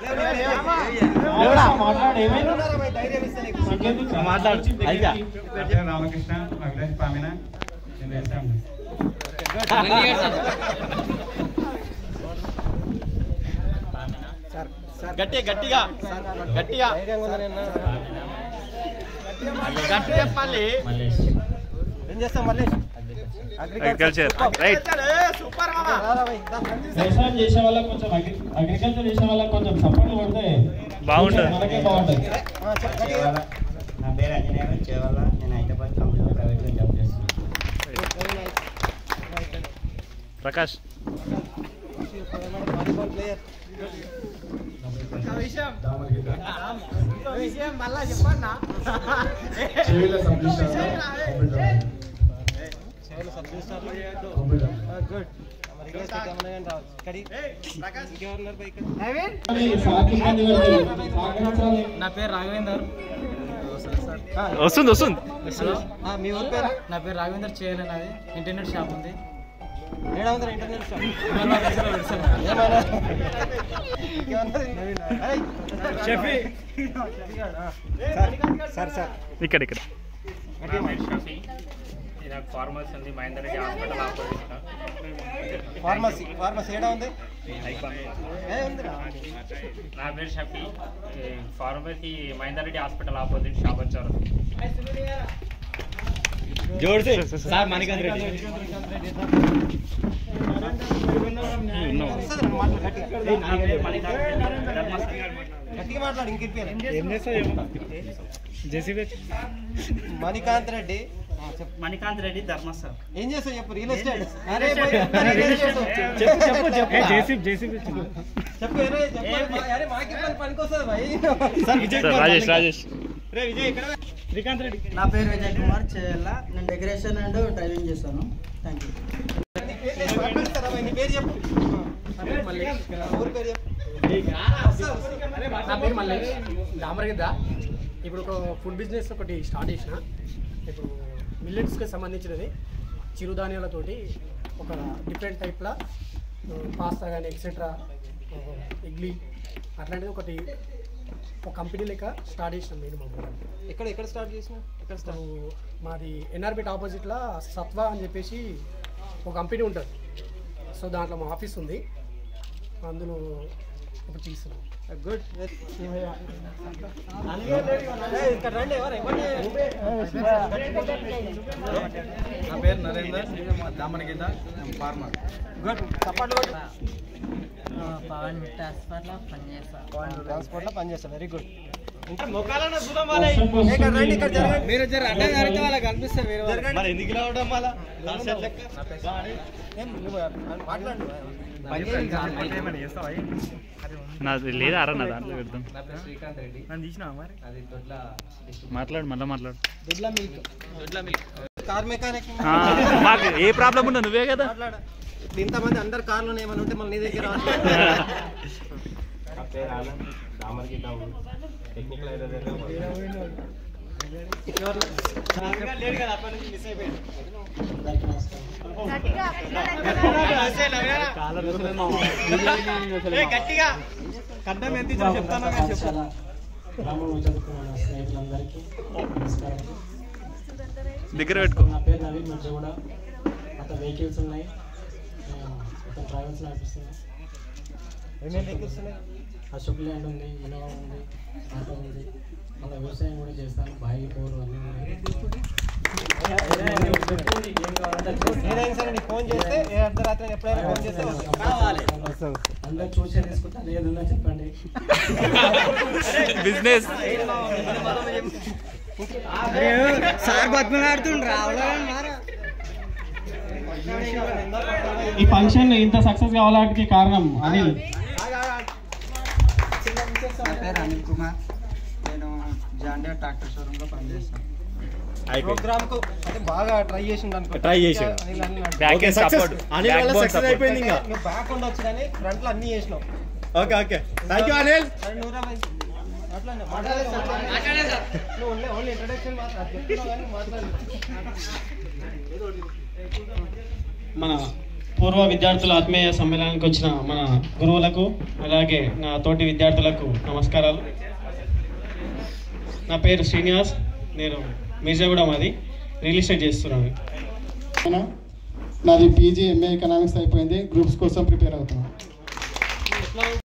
రామకృష్ణ మా విలేజ్ పామిన నేను వ్యవసాయం గట్టి గట్టిగా గట్టిగా గట్టి చెప్పాలి ఏం చేస్తాం మళ్ళీ అగ్రికల్చర్ రైట్ సూపర్ మామా వ్యవసాయం చేసే వాళ్ళకి కొంచెం అగ్రి అగ్రికల్చర్ చేసే వాళ్ళకి కొంచెం సపోర్ట్ కొడితే బాగుంటుంది. మనకే బాగుంటుంది చేవాల నా పేరు అంజనేయ చేవాల నేను హైదరాబాద్ కంపెనీలో ప్రైవేట్గా జాబ్ చేస్తున్నాను ప్రకాష్ విషయం విషయం మళ్ళా చెప్పన్నా గుడ్ మరి ఇంకా గమనం రావచ్చు కడి ఇంకెవరున్నారు బైక్ కానీ సార్కి ఇబ్బంది పెడుతుంది సహకరించాలి నా పేరు రాఘవేందర్ వస్తుంది వస్తుంది మీ ఊరి పేరు నా పేరు రాఘవేందర్ చేయలే నాది ఇంటర్నెట్ షాప్ ఉంది ఏడా ఉందా internet shop Shafi sir sir ఇక్కడ ఇక్కడ నాకు ఫార్మర్స్ ఉంది Mahender Reddy hospital opposite pharmacy pharmacy ఏడా ఉంది ఏ ఉందిరా నా పేరు Shafi pharmacy Mahender Reddy hospital opposite shop వచ్చారు జోడ్సే సార్ మణికాంత్ రెడ్డి వస్తుంది రెండు మాటలు గట్టిగా గట్టిగా మాట్లాడు ఇంక జేసీబీ మణికాంత్ రెడ్డి మణికాంత్ రెడ్డి ధర్మస్థల్ ఏం చేస్తావు చెప్పు రియల్ ఎస్టేట్ అరే పోయి, అరే రియల్ ఎస్టేట్. చెప్పు చెప్పు చెప్పు చెప్పు అరే చెప్పు అరే మాకి పని పనికొస్తుంది భయ్ సార్ విజయ్ సార్ రాజేష్ రాజేష్ రే విజయ్ ఇక్కడ శ్రీకాంత్ రెడ్డి నా పేరు విజయ్ కుమార్ చేయాల నేను డెకరేషన్ అండ్ డ్రైవింగ్ చేస్తాను థ్యాంక్ యూ మాట్లాడతారా భయ్? నీ పేరు చెప్పు ఊరి పేరు చెప్పు నా పేరు మల్లేష్ దామరగిద్ద ఇప్పుడు ఒక ఫుడ్ బిజినెస్ ఒకటి స్టార్ట్ చేసిన ఇప్పుడు మిల్లెట్స్కి సంబంధించినది చిరుధాన్యాలతోటి ఒక డిఫరెంట్ టైప్ల పాస్తా కానీ ఎక్సెట్రా ఇడ్లీ అట్లాంటిది ఒకటి ఒక కంపెనీ లెక్క స్టార్ట్ చేసినాం నేను మమ్మల్ని ఎక్కడ ఎక్కడ స్టార్ట్ చేసిన ఎక్కడ స్టార్ట్ మాది ఎన్ఆర్బిట్ ఆపోజిట్లో సత్వా అని చెప్పేసి ఒక కంపెనీ ఉంటుంది సో దాంట్లో మా ఆఫీస్ ఉంది అందులో ఇప్పుడు తీస్తున్నాం గుడ్ ఇక్కడ రండి ఎవరు ఎవరిని నా పేరు నరేందర్ దామనగీత ఫార్మర్ గుడ్ చప్పట్లు కొట్టు పవన్ మిట్ట హాస్పిటల్లో పనిచేస్తాను ట్రాన్స్పోర్ట్ లో పనిచేస్తాను వెరీ గుడ్ ఇంకా మొక్కలన్న చూద్దాం వాళ్ళ ఇక్కడ రండి ఇక్కడ జరగండి మీరు జర అడ్డం జరిగితే వాళ్ళకి కనిపిస్తారు వేరే వాళ్ళు. జరగండి. మరి ఎందుకు ఇలా ఉండడం వాళ్ళ కాన్సెప్ట్ లెక్క ఏం నువ్వు మాట్లాడు నాది లేదా అరా నా దాంట్లో పెడతాం నా పేరు శ్రీకాంత్ రెడ్డి నన్ను తీసినావా మరి అది దొడ్ల మాట్లాడు మళ్ళీ మాట్లాడు కార్ మెకానిక్ ఆ, మాకు ఏ ప్రాబ్లం ఉన్నా నువ్వే కదా మాట్లాడు ఇప్పుడు ఇంతమంది అందరు కార్లు ఏమైనా ఉంటే మళ్ళీ నీ దగ్గర రావాలి. నా పేరు ఆనంద్ రామర్గీత టెక్నికల్ ఎవరు? లేడు కదా అప్పటి నుంచి మిస్ అయిపోయింది ఏ, గట్టిగా కడ్డం ఎంత ఇచ్చారో చెప్తాను కానీ చెప్పు గ్రామంలో చదువుకున్న స్నేహితులందరికీ నమస్కారం దగ్గర పెట్టుకో నా పేరు నవీన్ మధ్యగూడ మొత్తం వెహికల్స్ ఉన్నాయి ఆ, మొత్తం ట్రావెల్స్ నడిపిస్తున్నాయి ఏమేమి వెహికల్స్ ఉన్నాయి అశోక్ ల్యాండ్ ఉంది ఇన్నోవా ఉంది ఆటో ఉంది మళ్ళీ వ్యవసాయం కూడా చేస్తాను బాయి బోరు అన్నీ ఉన్నాయి ఏదైనా సరే నీకు ఫోన్ చేస్తే ఏ అర్ధరాత్రి ఎప్పుడైనా ఫోన్ చేస్తే వస్తాం. అందరూ చూసే తీసుకుంటారు ఏదన్నా చెప్పండి బిజినెస్ సార్ బతుకులాడుతుండ్రా ఈ ఫంక్షన్ ఇంత సక్సెస్ కావడానికి కారణం అనిల్ నా పేరు అనిల్ కుమార్ నేను జాండియా ట్రాక్టర్ షోరూంలో పనిచేస్తాను ప్రోగ్రామ్ కు అంటే బాగా ట్రై చేసిండు అనుకో Try చేసాడు. అనిల్ అనిల్ అంటాడు. బ్యాక్ ఓకే సక్సెస్ అనిల్ వల్ల సక్సెస్ అయిపోయింది ఇంకా నువ్వు బ్యాక్ ఉండొచ్చు కానీ ఫ్రంట్ లో అన్ని చేసినావు okay okay thank you Anil సరే నువ్వురా భయ్. మాట్లాడు, మాట్లాడు. నువ్వు ఓన్లీ ఓన్లీ ఇంట్రడక్షన్ మాట్లాడు చెప్తున్నావు కానీ మాట్లాడు మన పూర్వ విద్యార్థుల ఆత్మీయ సమ్మేళనానికి వచ్చిన మన గురువులకు అలాగే నా తోటి విద్యార్థులకు నమస్కారాలు నా పేరు శ్రీనివాస్ నేను మిర్జాగూడ మాది రియల్ ఎస్టేట్ చేస్తున్నాను నాది పీజీ ఎంఏ ఎకనామిక్స్ అయిపోయింది గ్రూప్స్ కోసం ప్రిపేర్ అవుతున్నాను